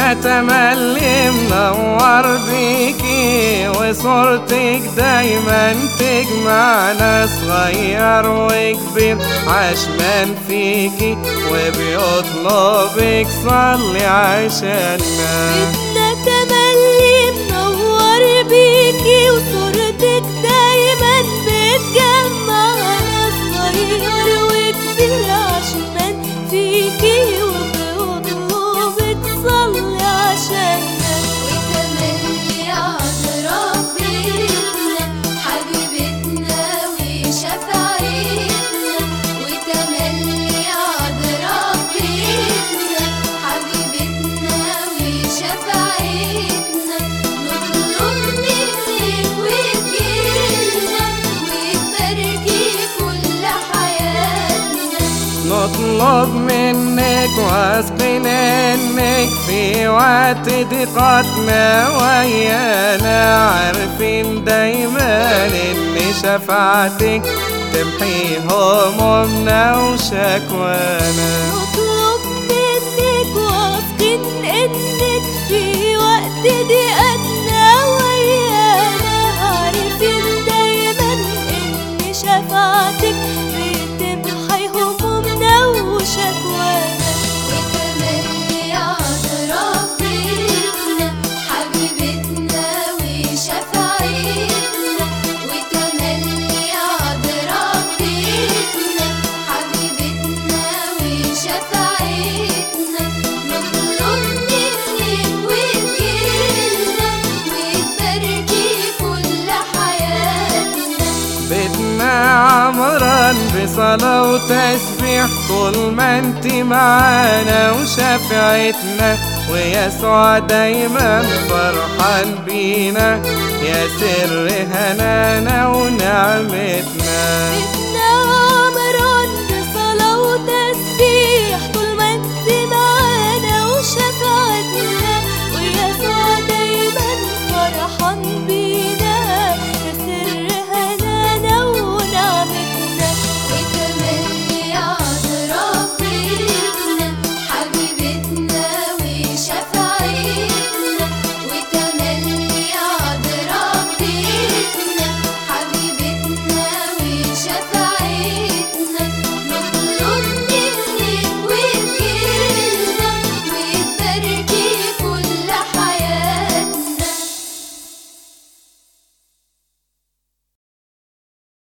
بيتنا تملي منور بيكي وصورتك دايما تجمعنا صغير وكبير عشمان فيكي وبيطلبك صلي عشاننا بيتنا تملي منور بيكي وصورتك دايما بتجمعنا صغير وكبير عشمان فيكي وبقلوبك صلي عشاننا وتملي عذرا بيتنا حبيبتنا وشفاعتنا وتملي عذرا بيتنا حبيبتنا وشفاعتنا نطلب منك وتجيلنا وتباركي كل حياتنا نطلب منك واثقين انك في وقت ضيقتنا ويانا عارفين دايما ان شفاعتك تمحي همومنا وشكوانا نطلب منك واثقين انك في وقت ضيقتنا ويانا عارفين دايما ان شفاعتك بتمحي همومنا وشكوانا وتملي عذرا بيتنا حبيبتنا وشفاعتنا وتملي عذرا بيتنا حبيبتنا وشفاعتنا نطلب منك وتجيلنا وتباركي كل حياتنا بيتنا عمران بصلاة وتسبيح طول ما انت معانا وشفعتنا ويسوع دايما فرحان بينا يا سر هنانا ونعمتنا